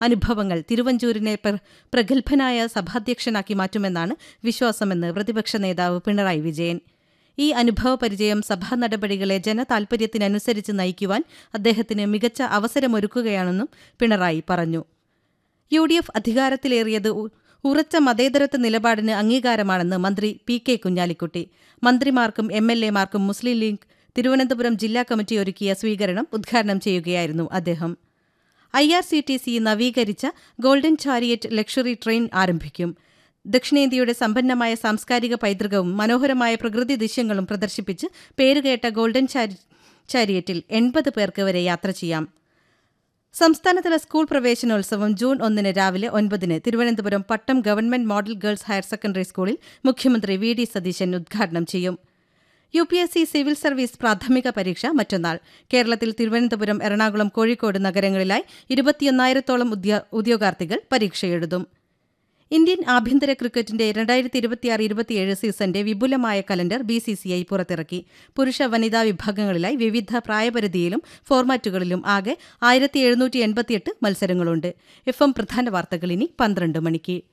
അനുഭവങ്ങൾ തിരുവഞ്ചൂരിനെ പ്ര- പ്രഗത്ഭനായ സഭാധ്യക്ഷനാക്കി മാറ്റുമെന്നാണ് വിശ്വാസമെന്ന് പ്രതിപക്ഷ നേതാവ് പിണറായി വിജയൻ ഈ അനുഭവ പരിചയം സഭാ നടപടികളെ ജനതാൽപര്യത്തിനനുസരിച്ച് നയിക്കുവാൻ അദ്ദേഹത്തിന് മികച്ച അവസരമൊരുക്കുകയാണെന്നും പിണറായി പറഞ്ഞു യു ഡി എഫ് അധികാരത്തിലേറിയത് ഉ- ഉറച്ച മതേതരത്വ നിലപാടിന് അംഗീകാരമാണെന്ന് മന്ത്രി പി കെ കുഞ്ഞാലിക്കുട്ടി മന്ത്രിമാർക്കും എം എൽ എമാർക്കും മുസ്ലിം ലീഗ് തിരുവനന്തപുരം ജില്ലാ കമ്മിറ്റി ഒരുക്കിയ സ്വീകരണം ഉദ്ഘാടനം ചെയ്യുകയായിരുന്നു അദ്ദേഹം I R C T C നവീകരിച്ച ഗോൾഡൻ ചാരിയറ്റ് ലക്ഷറി ട്രെയിൻ ആരംഭിക്കും ദക്ഷിണേന്ത്യയുടെ സമ്പന്നമായ സാംസ്കാരിക പൈതൃകവും മനോഹരമായ പ്രകൃതി ദൃശ്യങ്ങളും പ്രദർശിപ്പിച്ച് പേരുകേട്ട ഗോൾഡൻ ചാരി ചാരിയറ്റിൽ എൺപത് പേർക്ക് വരെ യാത്ര ചെയ്യാം സംസ്ഥാനതല സ്കൂൾ പ്രവേശനോത്സവം ജൂൺ ഒന്നിന് രാവിലെ ഒൻപതിന് Thiruvananthapuram Pattom government model girls higher secondary സ്കൂളിൽ മുഖ്യമന്ത്രി വി ഡി സതീശൻ ഉദ്ഘാടനം ചെയ്യും U P S C civil service പ്രാഥമിക പരീക്ഷ മറ്റന്നാൾ കേരളത്തിൽ തിരുവനന്തപുരം എറണാകുളം കോഴിക്കോട് നഗരങ്ങളിലായി ഇരുപത്തിയൊന്നായിരത്തോളം ഉദ്യോ- ഉദ്യോഗാർത്ഥികൾ പരീക്ഷ എഴുതും ഇന്ത്യൻ ആഭ്യന്തര ക്രിക്കറ്റിന്റെ രണ്ടായിരത്തി ഇരുപത്തിയാറ് ഇരുപത്തിയേഴ് സീസണിന്റെ വിപുലമായ calendar B C C I പുറത്തിറക്കി പുരുഷ വനിതാ വിഭാഗങ്ങളിലായി വിവിധ പ്രായപരിധിയിലും ഫോർമാറ്റുകളിലും ആകെ ആയിരത്തി എഴുന്നൂറ്റി എൺപത്തിയെട്ട് മത്സരങ്ങളുണ്ട് എഫ് എം പ്രധാന വാർത്തകൾ ഇനി പന്ത്രണ്ട് മണിക്ക്